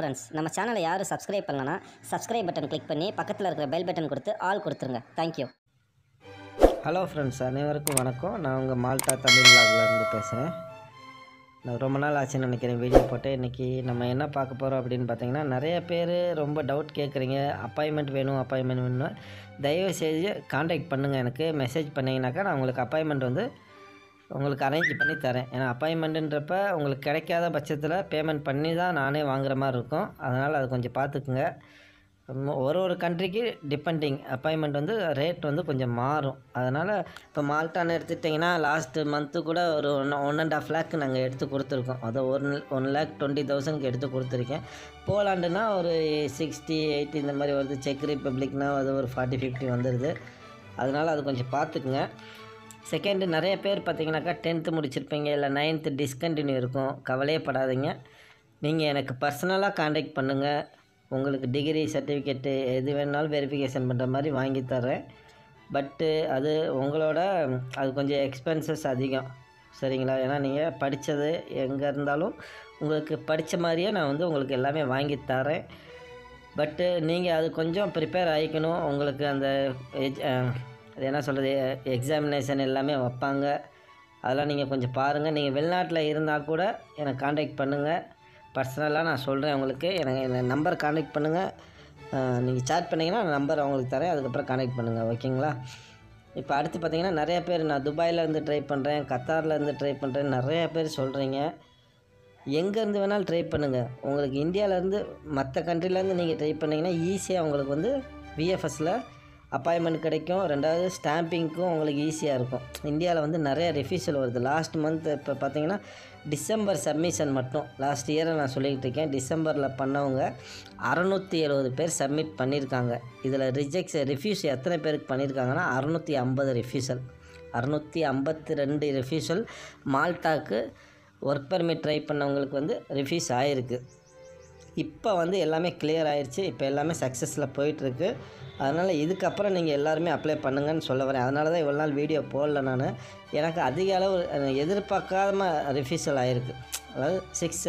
friends நம்ம சேனலை யாரும் சப்ஸ்கிரைப் பண்ணலனா சப்ஸ்கிரைப் பட்டன் கிளிக் பண்ணி பக்கத்தில் இருக்கிற பெல் பட்டன் கொடுத்து ஆல் கொடுத்துருங்க தேங்க்யூ ஹலோ ஃப்ரெண்ட்ஸ் அனைவருக்கும் வணக்கம் நான் உங்கள் மால்டா தமிழ் vlogல இருந்து பேசுகிறேன் நான் ரொம்ப நாள் ஆச்சுன்னு நினைக்கிறேன் வீடியோ போட்டு இன்றைக்கி நம்ம என்ன பார்க்க போகிறோம் அப்படின்னு பார்த்தீங்கன்னா நிறைய பேர் ரொம்ப டவுட் கேட்குறீங்க அப்பாயின்மெண்ட் வேணும் அப்பாயின்மெண்ட் வேணும் தயவு செஞ்சு காண்டாக்ட் பண்ணுங்கள் எனக்கு மெசேஜ் பண்ணிங்கனாக்கா நான் உங்களுக்கு அப்பாயின்மெண்ட் வந்து உங்களுக்கு அரேஞ்ச் பண்ணி தரேன் ஏன்னா அப்பாயின்மெண்ட்டுன்றப்ப உங்களுக்கு கிடைக்காத பட்சத்தில் பேமெண்ட் பண்ணி தான் நானே வாங்குற மாதிரி இருக்கும் அதனால் அது கொஞ்சம் பார்த்துக்குங்க உம், ஒரு ஒரு கண்ட்ரிக்கு டிபெண்டிங் அப்பாயின்மெண்ட் வந்து ரேட் வந்து கொஞ்சம் மாறும் அதனால் இப்போ மால்டான்னு எடுத்துட்டிங்கன்னா லாஸ்ட்டு மந்த்து கூட ஒரு one one and half lakh நாங்கள் எடுத்து கொடுத்துருக்கோம் அதை ஒன் ஒன் லேக் டுவெண்ட்டி தௌசண்ட்க்கு எடுத்து கொடுத்துருக்கேன் போலாண்டுனா ஒரு சிக்ஸ்டி எயிட்டி இந்த மாதிரி வருது செக் ரிப்பப்ளிக்னா அது ஒரு ஃபார்ட்டி ஃபிஃப்டி வந்துடுது அதனால் அது கொஞ்சம் பார்த்துக்குங்க செகண்டு நிறைய பேர் பார்த்தீங்கன்னாக்கா டென்த்து முடிச்சிருப்பீங்க இல்லை நைன்த்து டிஸ்கண்டினியூ இருக்கும் கவலையே படாதீங்க நீங்கள் எனக்கு பர்சனலாக காண்டாக்ட் பண்ணுங்கள் உங்களுக்கு டிகிரி சர்டிஃபிகேட்டு எது வேணாலும் வெரிஃபிகேஷன் பண்ணுற மாதிரி வாங்கி தரேன் பட்டு அது உங்களோட அது கொஞ்சம் எக்ஸ்பென்சஸ் அதிகம் சரிங்களா ஏன்னா நீங்கள் படித்தது எங்கே இருந்தாலும் உங்களுக்கு படித்த மாதிரியே நான் வந்து உங்களுக்கு எல்லாமே வாங்கி தரேன் பட்டு நீங்கள் அது கொஞ்சம் ப்ரிப்பேர் ஆகிக்கணும் உங்களுக்கு அந்த எஜ்- அஹ், அது என்ன சொல்கிறது எக்ஸாமினேஷன் எல்லாமே வைப்பாங்க அதெல்லாம் நீங்கள் கொஞ்சம் பாருங்கள் நீங்கள் வெளிநாட்டில் இருந்தால் கூட எனக்கு காண்டாக்ட் பண்ணுங்கள் பர்சனலாக நான் சொல்கிறேன் உங்களுக்கு எனக்கு என் நம்பர் காண்டாக்ட் பண்ணுங்கள் நீங்கள் சேட் பண்ணிங்கன்னா நம்பர் அவங்களுக்கு தரேன் அதுக்கப்புறம் காண்டாக்ட் பண்ணுங்கள் ஓகேங்களா இப்போ அடுத்து பார்த்தீங்கன்னா நிறைய பேர் நான் துபாயில் இருந்து ட்ரை பண்ணுறேன் கத்தாரில் இருந்து ட்ரை பண்ணுறேன் நிறைய பேர் சொல்கிறீங்க எங்கேருந்து வேணாலும் ட்ரை பண்ணுங்கள் உங்களுக்கு இந்தியாவிலேருந்து மற்ற கண்ட்ரிலேருந்து நீங்கள் ட்ரை பண்ணிங்கன்னா ஈஸியாக உங்களுக்கு வந்து விஎஃப்எஸில் அப்பாயின்மெண்ட் கிடைக்கும் ரெண்டாவது ஸ்டாம்பிங்க்கும் உங்களுக்கு ஈஸியாக இருக்கும் இந்தியாவில் வந்து நிறைய ரெஃப்யூசல் வருது லாஸ்ட் மந்த் இப்போ பார்த்தீங்கன்னா டிசம்பர் சப்மிஷன் மட்டும் லாஸ்ட் இயரை நான் சொல்லிக்கிட்டு இருக்கேன் டிசம்பரில் பண்ணவங்க அறநூற்றி எழுபது பேர் சப்மிட் பண்ணியிருக்காங்க இதில் ரிஜெக்ட்ஸ் ரிஃப்யூஸ் எத்தனை பேருக்கு பண்ணியிருக்காங்கன்னா அறநூற்றி ஐம்பது ரெஃப்யூசல் அறநூற்றி ஐம்பத்தி ரெண்டு ரெஃப்யூசல் மால்டாக்கு ஒர்க் பர்மிட் ட்ரை பண்ணவங்களுக்கு வந்து ரிஃப்யூஸ் ஆகிருக்கு இப்போ வந்து எல்லாமே கிளியர் ஆயிடுச்சு இப்போ எல்லாமே சக்ஸஸில் போயிட்டுருக்கு அதனால் இதுக்கப்புறம் நீங்கள் எல்லாருமே அப்ளை பண்ணுங்கன்னு சொல்ல வரேன் அதனால தான் இவ்வளோ நாள் வீடியோ போடல நான் எனக்கு அதிக அளவு அஹ், எதிர்பார்க்காம ரிஃப்யூசல் ஆகிருக்கு அதாவது six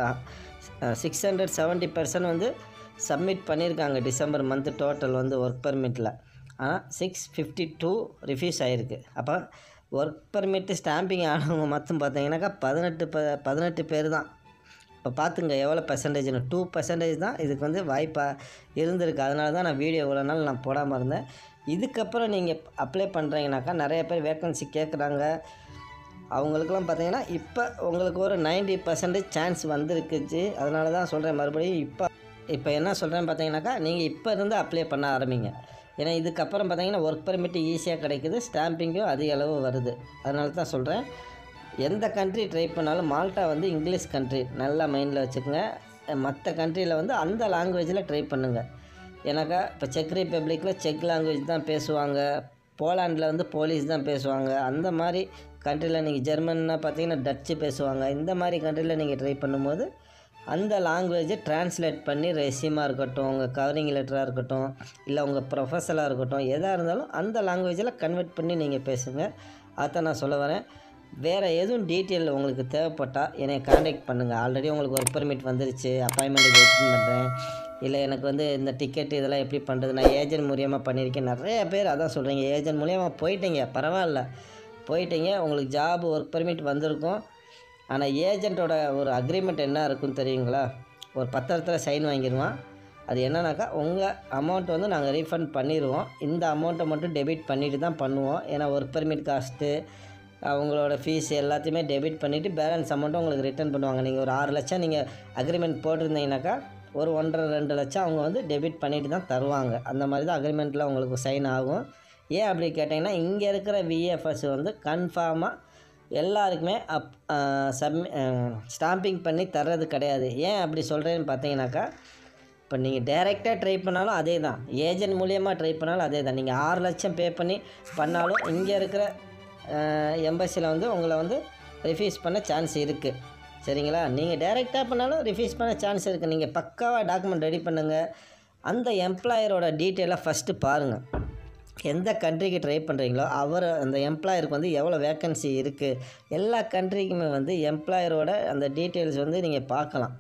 six hundred seventy percent வந்து சப்மிட் பண்ணியிருக்காங்க டிசம்பர் மந்த்து டோட்டல் வந்து ஒர்க் பர்மிட்டில் ஆனால் சிக்ஸ் ஃபிஃப்டி டூ ரிஃப்யூஸ் ஆகிருக்கு அப்போ ஒர்க் பர்மிட்டு ஸ்டாம்பிங் ஆனவங்க மட்டும் பார்த்தீங்கன்னாக்கா பதினெட்டு ப பதினெட்டு பேர் தான் இப்போ பார்த்துங்க எவ்வளோ பர்சன்டேஜ்னு டூ பர்சன்டேஜ் தான் இதுக்கு வந்து வாய்ப்பாக இருந்திருக்கு அதனால தான் நான் வீடியோ இவ்வளோ நாள் நான் போடாமல் இருந்தேன் இதுக்கப்புறம் நீங்கள் அப்ளை பண்ணுறீங்கனாக்கா நிறைய பேர் வேக்கன்சி கேட்குறாங்க அவங்களுக்குலாம் பார்த்தீங்கன்னா இப்போ உங்களுக்கு ஒரு 90% பர்சன்டேஜ் சான்ஸ் வந்திருக்குச்சு அதனால தான் சொல்கிறேன் மறுபடியும் இப்போ இப்போ என்ன சொல்கிறேன்னு பார்த்தீங்கன்னாக்கா நீங்கள் இப்போ இருந்து அப்ளை பண்ண ஆரம்பிங்க ஏன்னா இதுக்கப்புறம் பார்த்தீங்கன்னா ஒர்க் பர்மிட் ஈஸியாக கிடைக்குது ஸ்டாம்பிங்கும் அதிக அளவு வருது அதனால தான் சொல்கிறேன் எந்த கண்ட்ரி ட்ரை பண்ணாலும் மால்டா வந்து இங்கிலீஷ் கண்ட்ரி நல்லா மைண்டில் வச்சுக்கோங்க மற்ற கண்ட்ரியில் வந்து அந்த லாங்குவேஜில் ட்ரை பண்ணுங்கள் ஏன்னாக்கா இப்போ செக் ரிப்பப்ளிக்கில் செக் லாங்குவேஜ் தான் பேசுவாங்க போலாண்டில் வந்து போலீஸ் தான் பேசுவாங்க அந்த மாதிரி கண்ட்ரியில் நீங்கள் ஜெர்மன்னா பார்த்தீங்கன்னா டச்சு பேசுவாங்க இந்த மாதிரி கண்ட்ரியில் நீங்கள் ட்ரை பண்ணும்போது அந்த லாங்குவேஜை ட்ரான்ஸ்லேட் பண்ணி ரெசியூமாக இருக்கட்டும் உங்கள் கவரிங் லெட்டராக இருக்கட்டும் இல்லை உங்கள் ப்ரொஃபஸலாக இருக்கட்டும் எதாக இருந்தாலும் அந்த லாங்குவேஜில் கன்வெர்ட் பண்ணி நீங்கள் பேசுங்க அதான் நான் சொல்ல வரேன் வேறு எதுவும் டீட்டெயில் உங்களுக்கு தேவைப்பட்டால் என்னை காண்டாக்ட் பண்ணுங்கள் ஆல்ரெடி உங்களுக்கு ஒர்க் பர்மிட் வந்துருச்சு அப்பாயின்மெண்ட்டுக்கு வெயிட்டிங் பண்ணுறேன் இல்லை எனக்கு வந்து இந்த டிக்கெட் இதெல்லாம் எப்படி பண்ணுறது நான் ஏஜென்ட் மூலியமாக பண்ணியிருக்கேன் நிறைய பேர் அதான் சொல்கிறீங்க ஏஜென்ட் மூலியமாக போயிட்டீங்க பரவாயில்ல போயிட்டீங்க உங்களுக்கு ஜாப் ஒர்க் பர்மிட் வந்திருக்கும் ஆனால் ஏஜென்ட்டோட ஒரு அக்ரிமெண்ட் என்ன இருக்குன்னு தெரியுங்களா ஒரு பத்திரத்தில் சைன் வாங்கிடுவான் அது என்னன்னாக்கா உங்கள் அமௌண்ட் வந்து நாங்கள் ரீஃபண்ட் பண்ணிடுவோம் இந்த அமௌண்ட்டை மட்டும் டெபிட் பண்ணிட்டு தான் பண்ணுவோம் ஏன்னா ஒர்க் பர்மிட் காஸ்ட்டு அவங்களோட ஃபீஸ் எல்லாத்தையுமே டெபிட் பண்ணிவிட்டு பேலன்ஸ் அமௌண்ட்டும் உங்களுக்கு ரிட்டர்ன் பண்ணுவாங்க நீங்கள் ஒரு ஆறு லட்சம் நீங்கள் அக்ரிமெண்ட் போட்டிருந்தீங்கன்னாக்கா ஒரு ஒன்றரை ரெண்டு லட்சம் அவங்க வந்து டெபிட் பண்ணிட்டு தான் தருவாங்க அந்த மாதிரி தான் அக்ரிமெண்ட்டில் உங்களுக்கு சைன் ஆகும் ஏன் அப்படி கேட்டிங்கன்னா இங்கே இருக்கிற விஎஃப்எஸ் வந்து கன்ஃபார்மாக எல்லாருக்குமே அப் சப்மி ஸ்டாம்பிங் பண்ணி தர்றது கிடையாது ஏன் அப்படி சொல்கிறேன்னு பார்த்தீங்கன்னாக்கா இப்போ நீங்கள் டைரெக்டாக ட்ரை பண்ணாலும் அதே தான் ஏஜென்ட் மூலியமாக ட்ரை பண்ணாலும் அதே தான் நீங்கள் ஆறு லட்சம் பே பண்ணி பண்ணாலும் இங்கே இருக்கிற எம்பசியில் வந்து உங்களை வந்து ரிஃப்யூஸ் பண்ண சான்ஸ் இருக்குது சரிங்களா நீங்கள் டைரெக்டாக பண்ணாலும் ரிஃப்யூஸ் பண்ண சான்ஸ் இருக்குது நீங்கள் பக்காவாக டாக்குமெண்ட் ரெடி பண்ணுங்கள் அந்த எம்ப்ளாயரோட டீட்டெயிலாக ஃபஸ்ட்டு பாருங்கள் எந்த கண்ட்ரிக்கு ட்ரை பண்ணுறீங்களோ அவர் அந்த எம்ப்ளாயருக்கு வந்து எவ்வளோ வேக்கன்சி இருக்குது எல்லா கண்ட்ரிக்குமே வந்து எம்ப்ளாயரோட அந்த டீட்டெயில்ஸ் வந்து நீங்கள் பார்க்கலாம்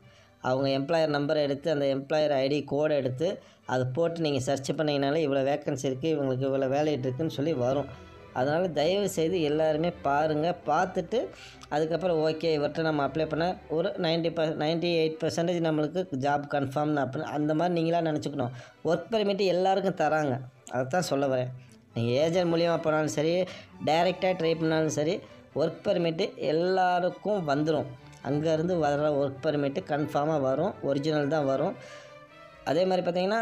அவங்க எம்ப்ளாயர் நம்பர் எடுத்து அந்த எம்ப்ளாயர் ஐடி கோடை எடுத்து அதை போட்டு நீங்கள் சர்ச் பண்ணிங்கனாலே இவ்வளோ வேக்கன்சி இருக்குது இவங்களுக்கு இவ்வளோ வேலையிட்டு இருக்குன்னு சொல்லி வரும் அதனால் தயவு செய்து எல்லாருமே பாருங்கள் பார்த்துட்டு அதுக்கப்புறம் ஓகே இவர்கிட்ட நம்ம அப்ளை பண்ண ஒரு நைன்ட்டி ப நைன்ட்டி எயிட் பர்சன்டேஜ் நம்மளுக்கு ஜாப் கன்ஃபார்ம் அப்படி அந்த மாதிரி நீங்களாக நினச்சிக்கணும் ஒர்க் பெர்மிட் எல்லாருக்கும் தராங்க அதை தான் சொல்ல வரேன் நீங்கள் ஏஜென்ட் மூலியமாக போனாலும் சரி டைரெக்டாக ட்ரை பண்ணாலும் சரி ஒர்க் பெர்மிட்டு எல்லாருக்கும் வந்துடும் அங்கேருந்து வர ஒர்க் பெர்மிட்டு கன்ஃபார்மாக வரும் ஒரிஜினல் தான் வரும் அதே மாதிரி பார்த்தீங்கன்னா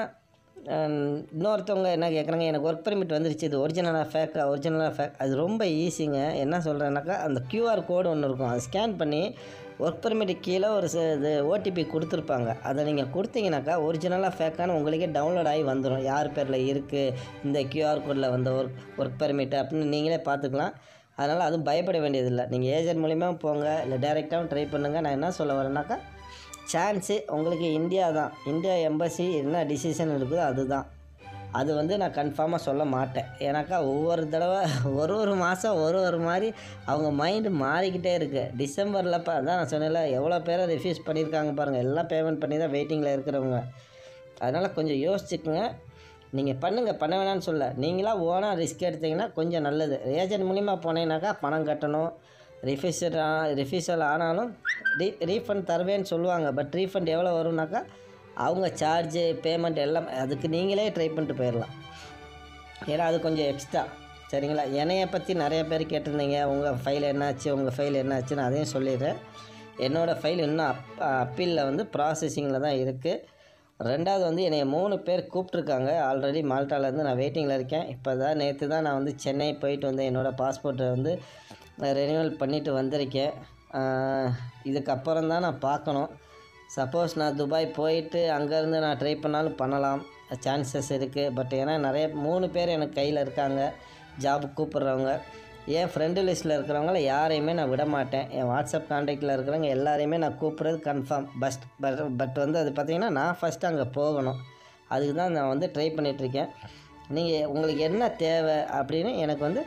ஹம், இன்னொருத்தவங்க என்ன கேட்குறாங்க எனக்கு ஒர்க் பெர்மிட் வந்துருச்சு இது ஒரிஜினலாக ஃபேக்கா ஒரிஜினலாக ஃபேக் அது ரொம்ப ஈஸிங்க என்ன சொல்கிறேன்னாக்கா அந்த கியூஆர் கோடு ஒன்று இருக்கும் அதை ஸ்கேன் பண்ணி ஒர்க் பெர்மிட் கீழே ஒரு ச- இது ஓடிபி கொடுத்துருப்பாங்க அதை நீங்கள் கொடுத்தீங்கன்னாக்கா ஒரிஜினலாக ஃபேக்கான உங்களுக்கே டவுன்லோட் ஆகி வந்துடும் யார் பேரில் இருக்குது இந்த கியூஆர் கோடில் வந்த ஒர்க் ஒர்க் பெர்மிட் அப்படின்னு நீங்களே பார்த்துக்கலாம் அதனால் அதுவும் பயப்பட வேண்டியதில்லை நீங்கள் ஏஜென்ட் மூலிமா போங்க இல்லை டைரெக்டாகவும் ட்ரை பண்ணுங்கள் நான் என்ன சொல்ல வரேன்னாக்கா சான்ஸு உங்களுக்கு இந்தியா தான் இந்தியா எம்பசி என்ன டிசிஷன் இருக்குதோ அதுதான் அது வந்து நான் கன்ஃபார்மாக சொல்ல மாட்டேன் ஏன்னாக்கா ஒவ்வொரு தடவை ஒரு ஒரு மாதம் ஒரு ஒரு மாதிரி அவங்க மைண்டு மாறிக்கிட்டே இருக்குது டிசம்பரில் இப்போ அதான் நான் சொன்னேன்ல எவ்வளோ பேரை ரிஃப்யூஸ் பண்ணியிருக்காங்க பாருங்கள் எல்லாம் பேமெண்ட் பண்ணி தான் வெயிட்டிங்கில் இருக்கிறவங்க அதனால் கொஞ்சம் யோசிச்சுக்குங்க நீங்கள் பண்ணுங்கள் பண்ண வேணாம்னு சொல்ல நீங்களாக ஓனாக ரிஸ்க் எடுத்தீங்கன்னா கொஞ்சம் நல்லது ஏஜென்ட் மூலிமா போனீங்கன்னாக்கா பணம் கட்டணும் ரிஃப்யூசர் ரிஃப்யூசல் ஆனாலும் ரீ ரீஃபண்ட் தருவேன்னு சொல்லுவாங்க பட் ரீஃபண்ட் எவ்வளோ வரும்னாக்கா அவங்க சார்ஜு பேமெண்ட் எல்லாம் அதுக்கு நீங்களே ட்ரை பண்ணிட்டு போயிடலாம் ஏன்னா அது கொஞ்சம் எக்ஸ்ட்ரா சரிங்களா என்னைய பற்றி நிறைய பேர் கேட்டிருந்தீங்க உங்கள் ஃபைல் என்னாச்சு உங்கள் ஃபைல் என்னாச்சுன்னு அதையும் சொல்லிடுறேன் என்னோடய ஃபைல் இன்னும் அப் அப்பீலில் வந்து ப்ராசஸிங்கில் தான் இருக்குது ரெண்டாவது வந்து என்னை மூணு பேர் கூப்பிட்ருக்காங்க ஆல்ரெடி மால்ட்டாலேருந்து நான் வெயிட்டிங்கில் இருக்கேன் இப்போ தான் நேற்று தான் நான் வந்து சென்னை போயிட்டு வந்து என்னோடய பாஸ்போர்ட்டை வந்து ரெனியூவல் பண்ணிவிட்டு வந்திருக்கேன் ஆஹ் இதுக்கப்புறம் தான் நான் பார்க்கணும் சப்போஸ் நான் துபாய் போயிட்டு அங்கேருந்து நான் ட்ரை பண்ணாலும் பண்ணலாம் சான்சஸ் இருக்குது பட் ஏன்னா நிறைய மூணு பேர் எனக்கு கையில் இருக்காங்க ஜாப் கூப்பிட்றவங்க என் ஃப்ரெண்டு லிஸ்ட்டில் இருக்கிறவங்கள யாரையுமே நான் விட மாட்டேன் என் வாட்ஸ்அப் கான்டாக்டில் இருக்கிறவங்க எல்லாரையுமே நான் கூப்பிட்றது கன்ஃபார்ம் பஸ்ட் பட் பட் வந்து அது பார்த்திங்கன்னா நான் ஃபஸ்ட்டு அங்கே போகணும் அதுக்கு தான் நான் வந்து ட்ரை பண்ணிகிட்ருக்கேன் நீங்கள் உங்களுக்கு என்ன தேவை அப்படின்னு எனக்கு வந்து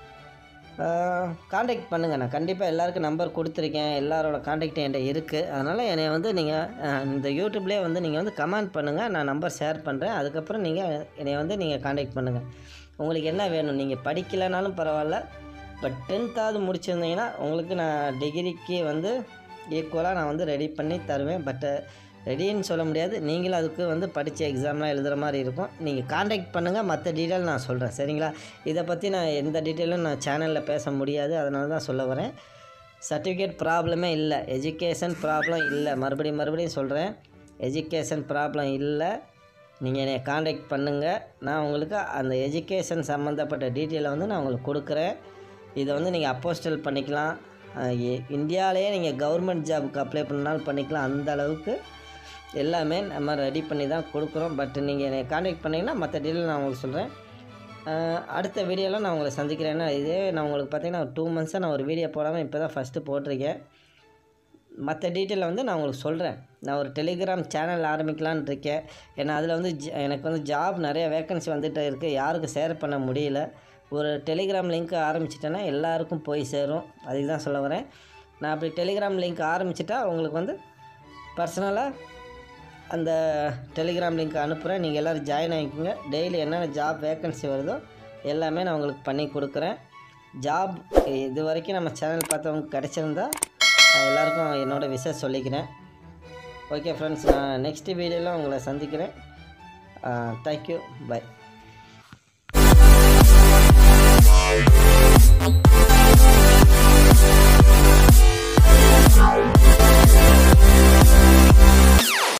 காண்டாக்ட் பண்ணுங்கள் நான் கண்டிப்பாக எல்லாருக்கும் நம்பர் கொடுத்துருக்கேன் எல்லாரோட காண்டாக்ட் என்கிட்ட இருக்குது அதனால் என்னை வந்து நீங்கள் இந்த யூடியூப்லேயே வந்து நீங்கள் வந்து கமெண்ட் பண்ணுங்கள் நான் நம்பர் ஷேர் பண்ணுறேன் அதுக்கப்புறம் நீங்கள் என்னை வந்து நீங்கள் காண்டாக்ட் பண்ணுங்கள் உங்களுக்கு என்ன வேணும் நீங்கள் படிக்கலைனாலும் பரவாயில்ல பட் டென்த்தாவது முடிச்சிருந்தீங்கன்னா உங்களுக்கு நான் டிகிரிக்கு வந்து ஈக்குவலாக நான் வந்து ரெடி பண்ணி தருவேன் பட்டு ரெடின்னு சொல்ல முடியாது நீங்களும் அதுக்கு வந்து படித்த எக்ஸாம்லாம் எழுதுகிற மாதிரி இருக்கும் நீங்கள் காண்டாக்ட் பண்ணுங்கள் மற்ற டீட்டெயில் நான் சொல்கிறேன் சரிங்களா இதை பற்றி நான் எந்த டீட்டெயிலும் நான் சேனலில் பேச முடியாது அதனால தான் சொல்ல வரேன் சர்டிஃபிகேட் ப்ராப்ளமே இல்லை எஜுகேஷன் ப்ராப்ளம் இல்லை மறுபடியும் மறுபடியும் சொல்கிறேன் எஜுகேஷன் ப்ராப்ளம் இல்லை நீங்கள் என்னை காண்டாக்ட் பண்ணுங்கள் நான் உங்களுக்கு அந்த எஜுகேஷன் சம்மந்தப்பட்ட டீட்டெயிலை வந்து நான் உங்களுக்கு கொடுக்குறேன் இதை வந்து நீங்கள் அப்போஸ்டல் பண்ணிக்கலாம் அஹ் இ- இந்தியாவிலேயே நீங்கள் கவர்மெண்ட் ஜாபுக்கு அப்ளை பண்ணாலும் பண்ணிக்கலாம் அந்த அளவுக்கு எல்லாமே நம்ம ரெடி பண்ணி தான் கொடுக்குறோம் பட் நீங்கள் என்னை காண்டாக்ட் பண்ணிங்கன்னா மற்ற டீட்டெயில் நான் உங்களுக்கு சொல்கிறேன் அடுத்த வீடியோவில் நான் உங்களை சந்திக்கிறேன் ஏன்னா இதே நான் உங்களுக்கு பார்த்தீங்கன்னா டூ மந்த்ஸாக நான் ஒரு வீடியோ போடாமல் இப்போ தான் ஃபஸ்ட்டு போட்டிருக்கேன் மற்ற டீட்டெயிலை வந்து நான் உங்களுக்கு சொல்கிறேன் நான் ஒரு டெலிகிராம் சேனல் ஆரம்பிக்கலான்னு இருக்கேன் ஏன்னா அதில் வந்து ஜ- எனக்கு வந்து ஜாப் நிறைய வேக்கன்சி வந்துட்டு இருக்குது யாருக்கும் ஷேர் பண்ண முடியல ஒரு டெலிகிராம் லிங்க் ஆரம்பிச்சிட்டேன்னா எல்லாருக்கும் போய் சேரும் அதுக்கு தான் சொல்ல வரேன் நான் அப்படி டெலிகிராம் லிங்க் ஆரம்பிச்சிட்டா உங்களுக்கு வந்து பர்சனலாக அந்த டெலிகிராம் லிங்க் அனுப்புகிறேன் நீங்கள் எல்லோரும் ஜாயின் ஆகிக்கோங்க டெய்லி என்னென்ன ஜாப் வேக்கன்சி வருதோ எல்லாமே நான் உங்களுக்கு பண்ணி கொடுக்குறேன் ஜாப் இது வரைக்கும் நம்ம சேனல் பார்த்தவங்க கிடச்சிருந்தா நான் எல்லாருக்கும் என்னோட விஷயம் சொல்லிக்கிறேன் ஓகே ஃப்ரெண்ட்ஸ் நான் நெக்ஸ்ட் வீடியோவில் உங்களை சந்திக்கிறேன் தேங்க்யூ பை